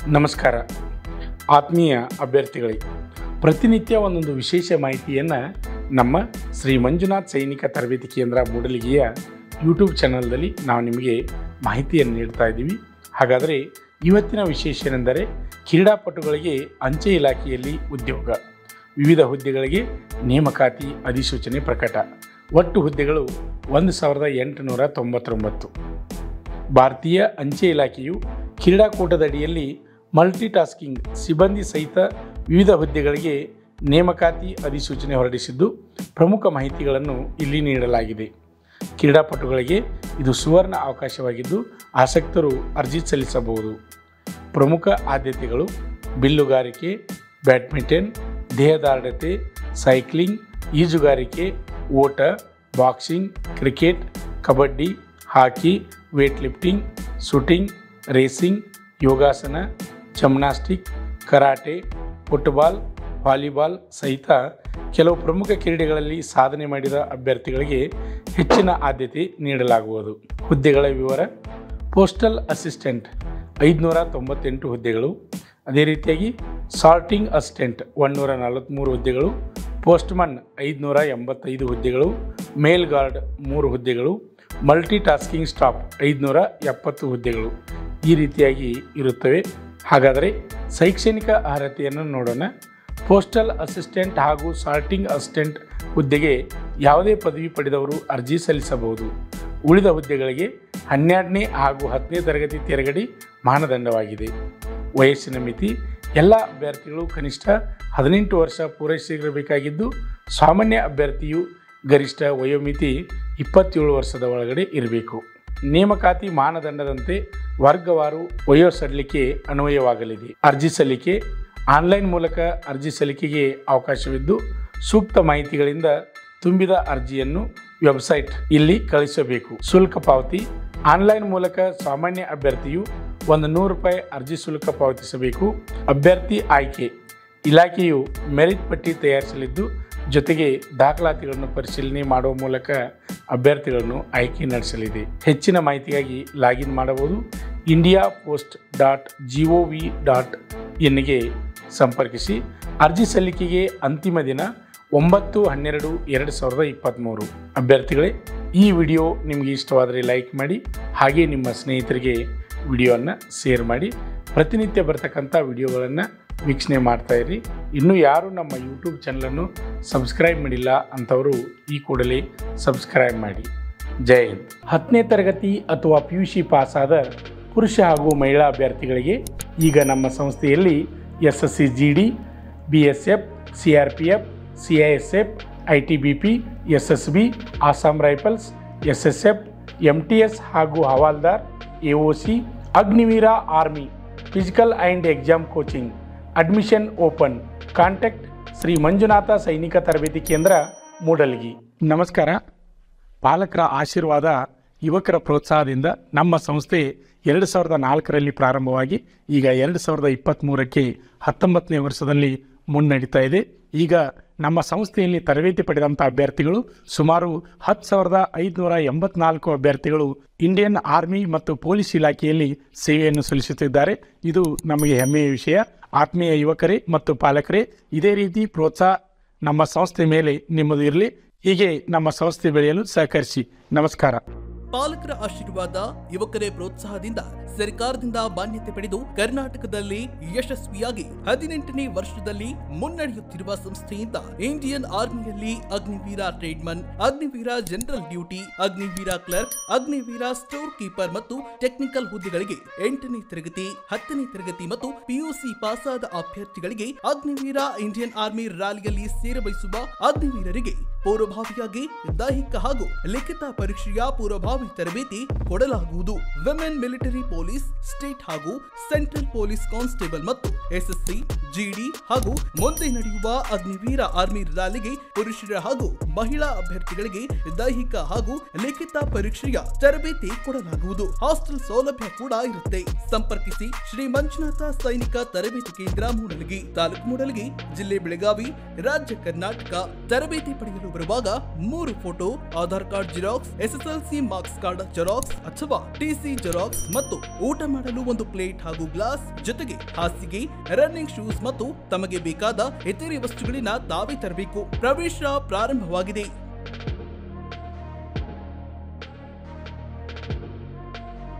ನಮಸ್ಕಾರ ಆತ್ಮೀಯ ಅಭ್ಯರ್ಥಿಗಳಿಗೆ ಪ್ರತಿನಿತ್ಯ ಒಂದೊಂದು ವಿಶೇಷ ಮಾಹಿತಿಯನ್ನು ನಮ್ಮ ಶ್ರೀ ಮಂಜುನಾಥ್ ಸೈನಿಕ ತರಬೇತಿ ಕೇಂದ್ರ ಮೂಡಲಿಗೆಯ ಯೂಟ್ಯೂಬ್ ಚಾನಲ್ನಲ್ಲಿ ನಾವು ನಿಮಗೆ ಮಾಹಿತಿಯನ್ನು ನೀಡ್ತಾ ಇದ್ದೀವಿ ಹಾಗಾದರೆ ಇವತ್ತಿನ ವಿಶೇಷ ಏನೆಂದರೆ ಕ್ರೀಡಾಪಟುಗಳಿಗೆ ಅಂಚೆ ಇಲಾಖೆಯಲ್ಲಿ ಉದ್ಯೋಗ ವಿವಿಧ ಹುದ್ದೆಗಳಿಗೆ ನೇಮಕಾತಿ ಅಧಿಸೂಚನೆ ಪ್ರಕಟ ಒಟ್ಟು ಹುದ್ದೆಗಳು ಒಂದು ಸಾವಿರದ ಎಂಟುನೂರ ತೊಂಬತ್ತೊಂಬತ್ತು ಭಾರತೀಯ ಅಂಚೆ ಇಲಾಖೆಯು ಕ್ರೀಡಾಕೂಟದಡಿಯಲ್ಲಿ ಮಲ್ಟಿಟಾಸ್ಕಿಂಗ್ ಸಿಬ್ಬಂದಿ ಸಹಿತ ವಿವಿಧ ಹುದ್ದೆಗಳಿಗೆ ನೇಮಕಾತಿ ಅಧಿಸೂಚನೆ ಹೊರಡಿಸಿದ್ದು ಪ್ರಮುಖ ಮಾಹಿತಿಗಳನ್ನು ಇಲ್ಲಿ ನೀಡಲಾಗಿದೆ ಕ್ರೀಡಾಪಟುಗಳಿಗೆ ಇದು ಸುವರ್ಣ ಅವಕಾಶವಾಗಿದ್ದು ಆಸಕ್ತರು ಅರ್ಜಿ ಸಲ್ಲಿಸಬಹುದು ಪ್ರಮುಖ ಆದ್ಯತೆಗಳು ಬಿಲ್ಲುಗಾರಿಕೆ ಬ್ಯಾಡ್ಮಿಂಟನ್ ದೇಹದಾರ್ಢ್ಯತೆ ಸೈಕ್ಲಿಂಗ್ ಈಜುಗಾರಿಕೆ ಓಟ boxing cricket kabaddi hockey weight lifting shooting racing ಯೋಗಾಸನ ಜಿಮ್ನಾಸ್ಟಿಕ್ ಕರಾಟೆ ಫುಟ್ಬಾಲ್ ವಾಲಿಬಾಲ್ ಸಹಿತ ಕೆಲವು ಪ್ರಮುಖ ಕ್ರೀಡೆಗಳಲ್ಲಿ ಸಾಧನೆ ಮಾಡಿದ ಅಭ್ಯರ್ಥಿಗಳಿಗೆ ಹೆಚ್ಚಿನ ಆದ್ಯತೆ ನೀಡಲಾಗುವುದು ಹುದ್ದೆಗಳ ವಿವರ ಪೋಸ್ಟಲ್ ಅಸಿಸ್ಟೆಂಟ್ ಐದುನೂರ ತೊಂಬತ್ತೆಂಟು ಹುದ್ದೆಗಳು ಅದೇ ರೀತಿಯಾಗಿ ಸಾರ್ಟಿಂಗ್ ಅಸಿಸ್ಟೆಂಟ್ ಒಂದುನೂರ ನಲವತ್ತ್ಮೂರು ಹುದ್ದೆಗಳು ಪೋಸ್ಟ್ಮನ್ ಐದುನೂರ ಎಂಬತ್ತೈದು ಹುದ್ದೆಗಳು ಮೇಲ್ ಗಾರ್ಡ್ ಮೂರು ಹುದ್ದೆಗಳು ಮಲ್ಟಿ ಟಾಸ್ಕಿಂಗ್ ಸ್ಟಾಫ್ ಐದುನೂರ ಎಪ್ಪತ್ತು ಹುದ್ದೆಗಳು ಈ ರೀತಿಯಾಗಿ ಇರುತ್ತವೆ ಹಾಗಾದರೆ ಶೈಕ್ಷಣಿಕ ಅರ್ಹತೆಯನ್ನು ನೋಡೋಣ ಪೋಸ್ಟಲ್ ಅಸಿಸ್ಟೆಂಟ್ ಹಾಗೂ ಸಾರ್ಟಿಂಗ್ ಅಸಿಸ್ಟೆಂಟ್ ಹುದ್ದೆಗೆ ಯಾವುದೇ ಪದವಿ ಪಡೆದವರು ಅರ್ಜಿ ಸಲ್ಲಿಸಬಹುದು ಉಳಿದ ಹುದ್ದೆಗಳಿಗೆ ಹನ್ನೆರಡನೇ ಹಾಗೂ ಹತ್ತನೇ ತರಗತಿ ತೆರಗಡಿ ಮಾನದಂಡವಾಗಿದೆ ವಯಸ್ಸಿನ ಮಿತಿ ಎಲ್ಲ ಅಭ್ಯರ್ಥಿಗಳು ಕನಿಷ್ಠ ಹದಿನೆಂಟು ವರ್ಷ ಪೂರೈಸಿರಬೇಕಾಗಿದ್ದು ಸಾಮಾನ್ಯ ಅಭ್ಯರ್ಥಿಯು ಗರಿಷ್ಠ ವಯೋಮಿತಿ ಇಪ್ಪತ್ತೇಳು ವರ್ಷದ ಒಳಗಡೆ ಇರಬೇಕು ನೇಮಕಾತಿ ಮಾನದಂಡದಂತೆ ವರ್ಗವಾರು ವಯೋ ಸಡಿಲಿಕೆ ಅನ್ವಯವಾಗಲಿದೆ ಅರ್ಜಿ ಸಲ್ಲಿಕೆ ಆನ್ಲೈನ್ ಮೂಲಕ ಅರ್ಜಿ ಸಲ್ಲಿಕೆಗೆ ಅವಕಾಶವಿದ್ದು ಸೂಕ್ತ ಮಾಹಿತಿಗಳಿಂದ ತುಂಬಿದ ಅರ್ಜಿಯನ್ನು ವೆಬ್ಸೈಟ್ ಇಲ್ಲಿ ಕಳಿಸಬೇಕು ಶುಲ್ಕ ಪಾವತಿ ಆನ್ಲೈನ್ ಮೂಲಕ ಸಾಮಾನ್ಯ ಅಭ್ಯರ್ಥಿಯು ಒಂದು ನೂರು ರೂಪಾಯಿ ಅರ್ಜಿ ಶುಲ್ಕ ಪಾವತಿಸಬೇಕು ಅಭ್ಯರ್ಥಿ ಆಯ್ಕೆ ಇಲಾಖೆಯು ಮೆರಿಟ್ ಪಟ್ಟಿ ತಯಾರಿಸಲಿದ್ದು ಜೊತೆಗೆ ದಾಖಲಾತಿಗಳನ್ನು ಪರಿಶೀಲನೆ ಮಾಡುವ ಮೂಲಕ ಅಭ್ಯರ್ಥಿಗಳನ್ನು ಆಯ್ಕೆ ನಡೆಸಲಿದೆ ಹೆಚ್ಚಿನ ಮಾಹಿತಿಗಾಗಿ ಲಾಗಿನ್ ಮಾಡಬಹುದು India post dot G O V dot ಎನ್ಗೆ ಸಂಪರ್ಕಿಸಿ ಅರ್ಜಿ ಸಲ್ಲಿಕೆಗೆ ಅಂತಿಮ ದಿನ ಒಂಬತ್ತು ಹನ್ನೆರಡು ಎರಡು ಸಾವಿರದ ಇಪ್ಪತ್ತ್ಮೂರು ಅಭ್ಯರ್ಥಿಗಳೇ ಈ ವಿಡಿಯೋ ನಿಮಗೆ ಇಷ್ಟವಾದರೆ ಲೈಕ್ ಮಾಡಿ ಹಾಗೆ ನಿಮ್ಮ ಸ್ನೇಹಿತರಿಗೆ ವಿಡಿಯೋವನ್ನು ಶೇರ್ ಮಾಡಿ ಪ್ರತಿನಿತ್ಯ ಬರ್ತಕ್ಕಂಥ ವಿಡಿಯೋಗಳನ್ನು ವೀಕ್ಷಣೆ ಮಾಡ್ತಾ ಇರಿ ಇನ್ನೂ ಯಾರು ನಮ್ಮ ಯೂಟ್ಯೂಬ್ ಚಾನಲನ್ನು ಸಬ್ಸ್ಕ್ರೈಬ್ ಮಾಡಿಲ್ಲ ಅಂಥವರು ಈ ಕೂಡಲೇ ಸಬ್ಸ್ಕ್ರೈಬ್ ಮಾಡಿ ಜೈ ಹಿಂದ್ ಹತ್ತನೇ ತರಗತಿ ಅಥವಾ ಪಿ ಯು ಸಿ ಪಾಸಾದ ಪುರುಷ ಹಾಗೂ ಮಹಿಳಾ ಅಭ್ಯರ್ಥಿಗಳಿಗೆ ಈಗ ನಮ್ಮ ಸಂಸ್ಥೆಯಲ್ಲಿ S S C G D B S F C R P F C I S F I T B P S S B Assam rifles S S F M T S ಹಾಗೂ havildar A O C Agniveer army physical and exam coaching admission open contact Shri Manjunatha ಸೈನಿಕ ತರಬೇತಿ ಕೇಂದ್ರ ಮೂಡಲ್ಗಿ ನಮಸ್ಕಾರ ಪಾಲಕರ ಆಶೀರ್ವಾದ ಯುವಕರ ಪ್ರೋತ್ಸಾಹದಿಂದ ನಮ್ಮ ಸಂಸ್ಥೆ ಎರಡು ಸಾವಿರದ ನಾಲ್ಕರಲ್ಲಿ ಪ್ರಾರಂಭವಾಗಿ ಈಗ ಎರಡು ಸಾವಿರದ ಇಪ್ಪತ್ತ್ಮೂರಕ್ಕೆ ಹತ್ತೊಂಬತ್ತನೇ ವರ್ಷದಲ್ಲಿ ಮುನ್ನಡೀತಾ ಇದೆ ಈಗ ನಮ್ಮ ಸಂಸ್ಥೆಯಲ್ಲಿ ತರಬೇತಿ ಪಡೆದಂಥ ಅಭ್ಯರ್ಥಿಗಳು ಸುಮಾರು ಹತ್ತು ಸಾವಿರದ ಐದುನೂರ ಎಂಬತ್ನಾಲ್ಕು ಅಭ್ಯರ್ಥಿಗಳು ಇಂಡಿಯನ್ ಆರ್ಮಿ ಮತ್ತು ಪೊಲೀಸ್ ಇಲಾಖೆಯಲ್ಲಿ ಸೇವೆಯನ್ನು ಸಲ್ಲಿಸುತ್ತಿದ್ದಾರೆ ಇದು ನಮಗೆ ಹೆಮ್ಮೆಯ ವಿಷಯ ಆತ್ಮೀಯ ಯುವಕರೇ ಮತ್ತು ಪಾಲಕರೇ ಇದೇ ರೀತಿ ಪ್ರೋತ್ಸಾಹ ನಮ್ಮ ಸಂಸ್ಥೆ ಮೇಲೆ ನಿಮ್ಮದು ಇರಲಿ ಹೀಗೆ ನಮ್ಮ ಸಂಸ್ಥೆ ಬೆಳೆಯಲು ಸಹಕರಿಸಿ ನಮಸ್ಕಾರ ಪಾಲಕರ ಆಶೀರ್ವಾದ ಯುವಕರೇ ಪ್ರೋತ್ಸಾಹದಿಂದ ಸರ್ಕಾರದಿಂದ ಮಾನ್ಯತೆ ಪಡೆದು ಕರ್ನಾಟಕದಲ್ಲಿ ಯಶಸ್ವಿಯಾಗಿ ಹದಿನೆಂಟನೇ ವರ್ಷದಲ್ಲಿ ಮುನ್ನಡೆಯುತ್ತಿರುವ ಸಂಸ್ಥೆಯಿಂದ ಇಂಡಿಯನ್ ಆರ್ಮಿಯಲ್ಲಿ Agniveer tradesman Agniveer general duty Agniveer clerk Agniveer store keeper ಮತ್ತು ಟೆಕ್ನಿಕಲ್ ಹುದ್ದೆಗಳಿಗೆ ಎಂಟನೇ ತರಗತಿ ಹತ್ತನೇ ತರಗತಿ ಮತ್ತು ಪಿಯುಸಿ ಪಾಸಾದ ಅಭ್ಯರ್ಥಿಗಳಿಗೆ ಅಗ್ನಿವೀರ ಇಂಡಿಯನ್ ಆರ್ಮಿ ರ್ಯಾಲಿಯಲ್ಲಿ ಸೇರಬಯಸುವ ಅಗ್ನಿವೀರರಿಗೆ ಪೂರ್ವಭಾವಿಯಾಗಿ ದೈಹಿಕ ಹಾಗೂ ಲಿಖಿತ ಪರೀಕ್ಷೆಯ ಪೂರ್ವಭಾವಿ ತರಬೇತಿ ಕೊಡಲಾಗುವುದು ವಿಮೆನ್ ಮಿಲಿಟರಿ ಪೊಲೀಸ್ ಸ್ಟೇಟ್ ಹಾಗೂ ಸೆಂಟ್ರಲ್ ಪೊಲೀಸ್ ಕಾನ್ಸ್ಟೇಬಲ್ ಮತ್ತು ಎಸ್ಎಸ್ಸಿ ಜಿಡಿ ಹಾಗೂ ಮುಂದೆ ನಡೆಯುವ ಅಗ್ನಿವೀರ ಆರ್ಮಿ ರ್ಯಾಲಿಗೆ ಪುರುಷರ ಹಾಗೂ ಮಹಿಳಾ ಅಭ್ಯರ್ಥಿಗಳಿಗೆ ದೈಹಿಕ ಹಾಗೂ ಲಿಖಿತ ಪರೀಕ್ಷೆಯ ತರಬೇತಿ ಕೊಡಲಾಗುವುದು ಹಾಸ್ಟೆಲ್ ಸೌಲಭ್ಯ ಕೂಡ ಇರುತ್ತೆ ಸಂಪರ್ಕಿಸಿ ಶ್ರೀ ಮಂಜುನಾಥ ಸೈನಿಕ ತರಬೇತಿ ಕೇಂದ್ರ ಮೂಡಲಗಿ ತಾಲೂಕು ಮೂಡಲಗಿ ಜಿಲ್ಲೆ ಬೆಳಗಾವಿ ರಾಜ್ಯ ಕರ್ನಾಟಕ ತರಬೇತಿ ಪಡೆಯಲು ಬರುವಾಗ ಮೂರು photo Aadhaar card xerox SSLC marks card xerox ಅಥವಾ ಟಿಸಿ ಜೆರಾಕ್ಸ್ ಮತ್ತು ಊಟ ಮಾಡಲು ಒಂದು ಪ್ಲೇಟ್ ಹಾಗೂ ಗ್ಲಾಸ್ ಜೊತೆಗೆ ಹಾಸಿಗೆ ರನ್ನಿಂಗ್ ಶೂಸ್ ಮತ್ತು ತಮಗೆ ಬೇಕಾದ ಇತರೆ ವಸ್ತುಗಳಿನ ತಾವೇ ತರಬೇಕು ಪ್ರವೇಶ ಪ್ರಾರಂಭವಾಗಿದೆ